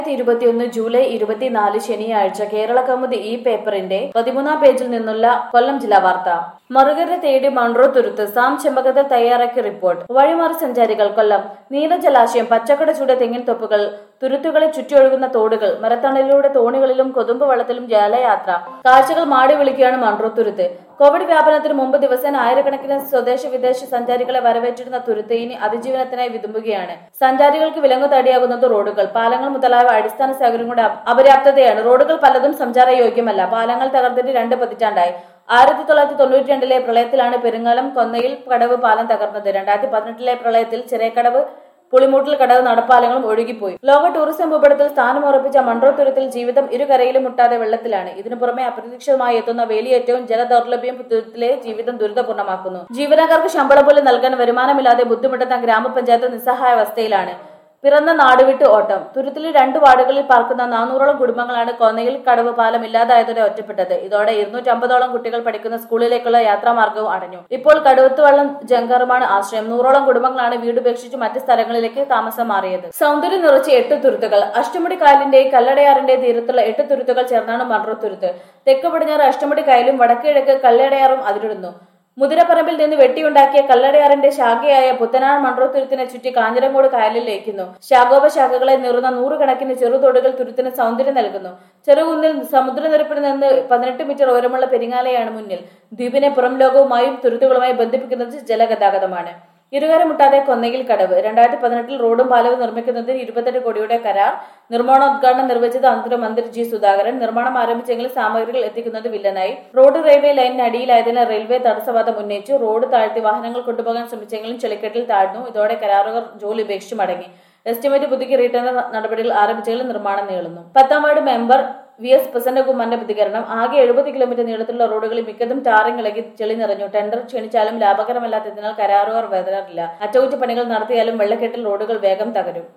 ഇരുപത്തിയൊന്ന് ജൂലൈ ഇരുപത്തിനാല് ശനിയാഴ്ച കേരള കൗമുദി ഈ പേപ്പറിന്റെ പതിമൂന്നാം പേജിൽ നിന്നുള്ള കൊല്ലം ജില്ലാ വാർത്ത മറുകര തേടി മൺറോ തുരുത്ത് സാം ചെമ്പകത്തിൽ തയ്യാറാക്കിയ റിപ്പോർട്ട് വഴിമാറി സഞ്ചാരികൾ കൊല്ലം നീലജലാശയം പച്ചക്കട ചൂട് തെങ്ങിൻ തൊപ്പുകൾ തുരുത്തുകളെ ചുറ്റിയൊഴുകുന്ന തോടുകൾ മരത്തണലിലൂടെ തോണികളിലും കൊതുമ്പ് വെള്ളത്തിലും ജലയാത്ര കാഴ്ചകൾ മാടി വിളിക്കുകയാണ് മൺറോ തുരുത്ത് കോവിഡ് വ്യാപനത്തിന് മുമ്പ് ദിവസേന ആയിരക്കണക്കിന് സ്വദേശ വിദേശ സഞ്ചാരികളെ വരവേറ്റിരുന്ന തുരുത്ത് ഇനി അതിജീവനത്തിനായി വിതുമ്പുകയാണ് സഞ്ചാരികൾക്ക് വിലങ്ങു തടിയാകുന്നത് റോഡുകൾ പാലങ്ങൾ മുതലായ അടിസ്ഥാന സൗകര്യങ്ങളുടെ അപ- അപര്യാപ്തതയാണ് റോഡുകൾ പലതും സഞ്ചാര യോഗ്യമല്ല പാലങ്ങൾ തകർന്നിട്ട് രണ്ട് പതിറ്റാണ്ടായി ആയിരത്തി തൊള്ളായിരത്തി തൊണ്ണൂറ്റി രണ്ടിലെ പ്രളയത്തിലാണ് പെരുങ്ങാലം കൊന്നയിൽ കടവ് പാലം തകർന്നത് രണ്ടായിരത്തി പതിനെട്ടിലെ പ്രളയത്തിൽ ചെറിയക്കടവ് പുളിമൂട്ടിൽ കടവ് നടപ്പാലങ്ങളും ഒഴുകിപ്പോയി ലോക ടൂറിസം ഭൂപടത്തിൽ സ്ഥാനം ഉറപ്പിച്ച മൺട്രോ തുരത്തിൽ ജീവിതം ഇരുകരയിലും മുട്ടാതെ വെള്ളത്തിലാണ് ഇതിനു പുറമെ അപ്രതീക്ഷിതമായി എത്തുന്ന വേലിയേറ്റവും ജലദൗർലഭ്യവും തുരത്തിലെ ജീവിതം ദുരിതപൂർണ്ണമാക്കുന്നു ജീവനക്കാർക്ക് ശമ്പളം പോലും നൽകാൻ വരുമാനമില്ലാതെ ബുദ്ധിമുട്ടുന്ന ഗ്രാമപഞ്ചായത്ത് നിസ്സഹായ അവസ്ഥയിലാണ് പിറന്ന നാട് വിട്ട് ഓട്ടം തുരുത്തിലെ രണ്ട് വാർഡുകളിൽ പാർക്കുന്ന നാനൂറോളം കുടുംബങ്ങളാണ് കൊന്നയിൽ കടവ് പാലം ഇല്ലാതായതോടെ ഒറ്റപ്പെട്ടത് ഇതോടെ ഇരുന്നൂറ്റമ്പതോളം കുട്ടികൾ പഠിക്കുന്ന സ്കൂളിലേക്കുള്ള യാത്രാമാർഗവും അടഞ്ഞു ഇപ്പോൾ കടുവത്തുവള്ളം ജങ്കാറുമാണ് ആശ്രയം നൂറോളം കുടുംബങ്ങളാണ് വീട് ഉപേക്ഷിച്ച് മറ്റ് സ്ഥലങ്ങളിലേക്ക് താമസം മാറിയത് സൗന്ദര്യം നിറച്ച എട്ട് തുരുത്തുകൾ അഷ്ടമുടി കായലിന്റെയും കല്ലടയാറിന്റെ തീരത്തുള്ള എട്ട് തുരുത്തുകൾ ചേർന്നാണ് മൺറോ തുരുത്ത് തെക്ക് പടിഞ്ഞാറ് അഷ്ടമുടി കായലും വടക്ക് കിഴക്ക് കല്ലടയാറും അതിരിടുന്നു മുതിരപ്പറമ്പിൽ നിന്ന് വെട്ടിയുണ്ടാക്കിയ കല്ലടയാറിന്റെ ശാഖയായ പുത്തനാർ മൺറോ തുരുത്തിനെ ചുറ്റി കാഞ്ഞിരങ്കോട് കായലിൽ ലയിക്കുന്നു ശാഖോപശാഖകളെ നിറുന്ന നൂറുകണക്കിന് ചെറുതോടുകൾ തുരുത്തിന് സൗന്ദര്യം നൽകുന്നു ചെറുകുന്നിൽ സമുദ്രനിരപ്പിൽ നിന്ന് പതിനെട്ട് മീറ്റർ ഉയരമുള്ള പെരിങ്ങാലയാണ് മുന്നിൽ ദ്വീപിനെ പുറം ലോകവുമായും തുരുത്തുകളുമായി ബന്ധിപ്പിക്കുന്നത് ജലഗതാഗതമാണ് ഇരുകര മുട്ടാതെ കൊന്നയിൽ കടവ് രണ്ടായിരത്തി പതിനെട്ടിൽ റോഡും പാലവും നിർമ്മിക്കുന്നതിന് ഇരുപത്തെട്ട് കോടിയുടെ കരാർ നിർമ്മാണോദ്ഘാടനം നിർവഹിച്ചത് ആന്തരമന്ത്രി ജി സുധാകരൻ നിർമ്മാണം ആരംഭിച്ചെങ്കിലും സാമഗ്രികൾ എത്തിക്കുന്നത് വില്ലനായി റോഡ് റെയിൽവേ ലൈനിന് അടിയിലായതിനാൽ റെയിൽവേ തടസ്സവാദം ഉന്നയിച്ചു റോഡ് താഴ്ത്തി വാഹനങ്ങൾ കൊണ്ടുപോകാൻ ശ്രമിച്ചെങ്കിലും ചെളിക്കെട്ടിൽ താഴ്ന്നു ഇതോടെ കരാറുകാർ ജോലി ഉപേക്ഷിച്ചു മടങ്ങി എസ്റ്റിമേറ്റ് പുതുക്കി റീടെൻഡർ നടപടികൾ ആരംഭിച്ചെങ്കിലും നിർമ്മാണം നീളുന്നു പത്താം വാർഡ് മെമ്പർ വി എസ് പ്രസന്നകുമാറിന്റെ പ്രതികരണം ആകെ എഴുപത് കിലോമീറ്റർ നീളത്തിലുള്ള റോഡുകളിൽ മിക്കതും ടാറിംഗ് ഇളകി ചെളി നിറഞ്ഞു ടെൻഡർ ക്ഷണിച്ചാലും ലാഭകരമല്ലാത്തതിനാൽ കരാറുകാർ വേദനറില്ല അറ്റകുറ്റപ്പണികൾ നടത്തിയാലും വെള്ളക്കെട്ടിൽ റോഡുകൾ വേഗം തകരും